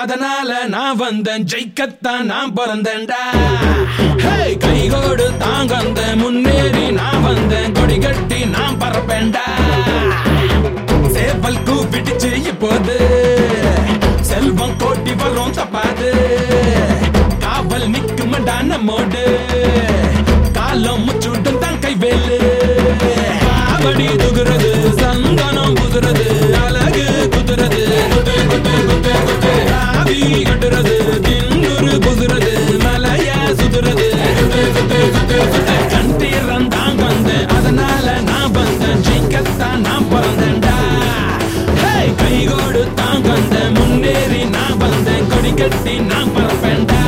அதனால நான் வந்தேன் ஜெயிக்கத்தான் நான் பிறந்தேன்டா ஹே கைகோடு தாங்கந்த முன்னேறி நான் வந்தேன் கொடி கட்டி நான் பறப்பேன்டா சேவல் கூப்பிட்டுச்சு இப்போது செல்வம் கோட்டி வரும் தப்பாது காவல் நிக்குமடா நம்மோடு காலம் முச்சுட்டும் தான் கைவேலு காவடி துகுறது சந்தனம் புதுறது அழகு குதுறது குத்து குத்து குத்து குத்து ஆவி கட்டுறது தின்னுரு புதுறது மலைய சுதுறது குத்து குத்து குத்து குத்து கண் தீரந்தான் வந்தேன் அதனால நான் வந்தேன் ஜெயிக்கத்தான் நான் பிறந்தேன்டா ஹே கைகோடு தான் வந்தேன் முன்னேறி நான் வந்தேன் கொடி கட்டி நான் பறப்பேன்டா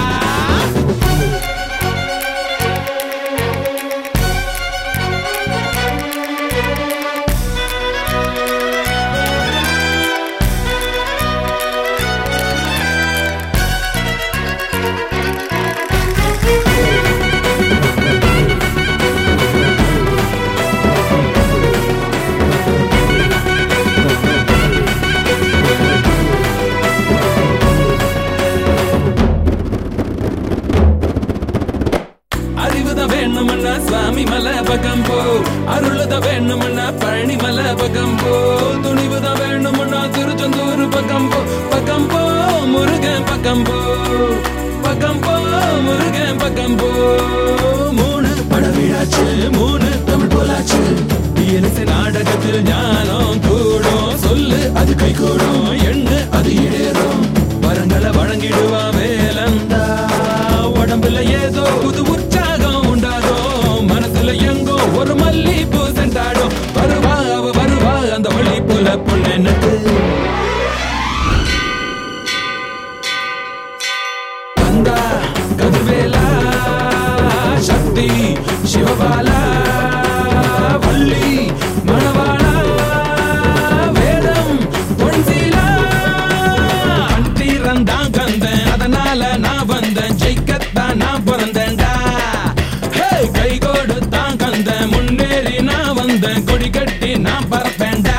அறிவுத வேணுமன்னா சுவாமி மலை பக்கம் போ அருளுத வேணுமன்னா பழனி மலை பக்கம் போ துணிவுத வேணுமன்னா திருச்செந்தூர் பக்கம் போ பக்கம் போ முருகன் பக்கம் போ பக்கம் போ முருகன் பக்கம் போ மூணு படவிழாச்சு மூணு தமிழ் போலாச்சு இயலிசை நாடகத்தில் ஞானம் கூடும் சொல்லு அது கை கூடும் எண்ணு அது ஏறும் வரங்களை வழங்கிடுவா வேலந்தா உடம்புல ஏதோ புது உற்சாகம் உண்டாகும் மனசுல எங்கோ ஒரு மல்லி பூ சென்றாடும் வருவா அவ வருவா அந்த வழி போல பொண்ணு வந்தா கதிர்வேலா சக்தி சிவபாலா வள்ளி மணவாளா வேதம் பொன்சீலா கண்டீரந்தான் கந்தேன் அதனால நான் வந்தேன் ஜெயிக்கத்தான் நான் பிறந்தேன்டா ஹே கைகோடு தான் கந்தேன் முன்னேறி நான் வந்தேன் கொடி கட்டி நான் பறப்பேன்டா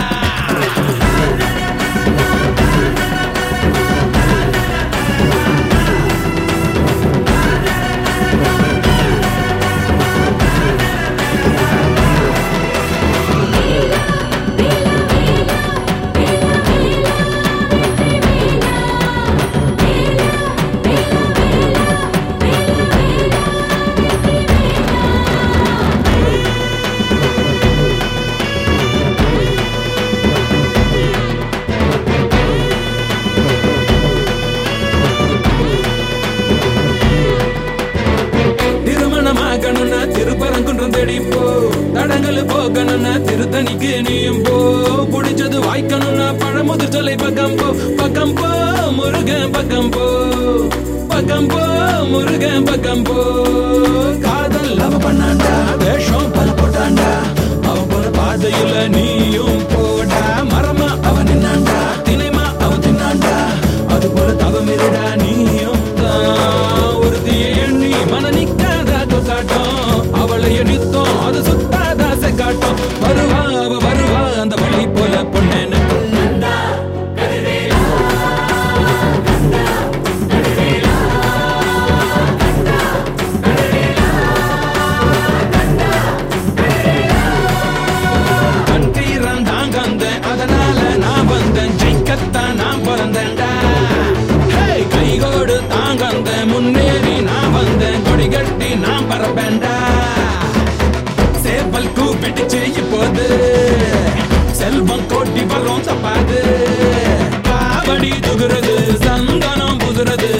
திருமணமாகணும்னா திருப்பரங்குன்றம் தேடி போ தடங்கள் போகணும்னா திருத்தணிக்கு நீயும் போ புடிச்சது வாய்க்கணும்னா பழமுதிர் சொல்லை பக்கம் போ பக்கம் போ முருகன் பக்கம் போ பக்கம் போ முருகன் பக்கம் போ காதல் அவ பண்ணாண்டா வேஷம் பல போட்டாண்டா அவ போல பாதையில நீயும் போடா மரமா அவ நின்னாண்டா தினைமா அவ தின்னாண்டா அது போல தவம் இருடா நீயும் தான் ஒருத்தியை எண்ணி மன நிக்காத காட்டும் அவளை எடுத்தோம் அது சுத்தாத காட்டும் வருவா அவ வருவா அந்த வழி போல பொண்ணு கண்டீரந்தான் கந்தேன் அதனால நான் வந்தேன் ஜெயிக்கத்தான் நான் பிறந்தேன்டா ஹே கைகோடு தான் கந்தேன் முன்னேறி நான் வந்தேன் கொடி கட்டி நான் பறப்பேன்டா சேவல் கூப்பிட்டுச்சு இப்போது செல்வம் கோட்டி வரும் தப்பாது காவடி துகுறது சந்தனம் புதுறது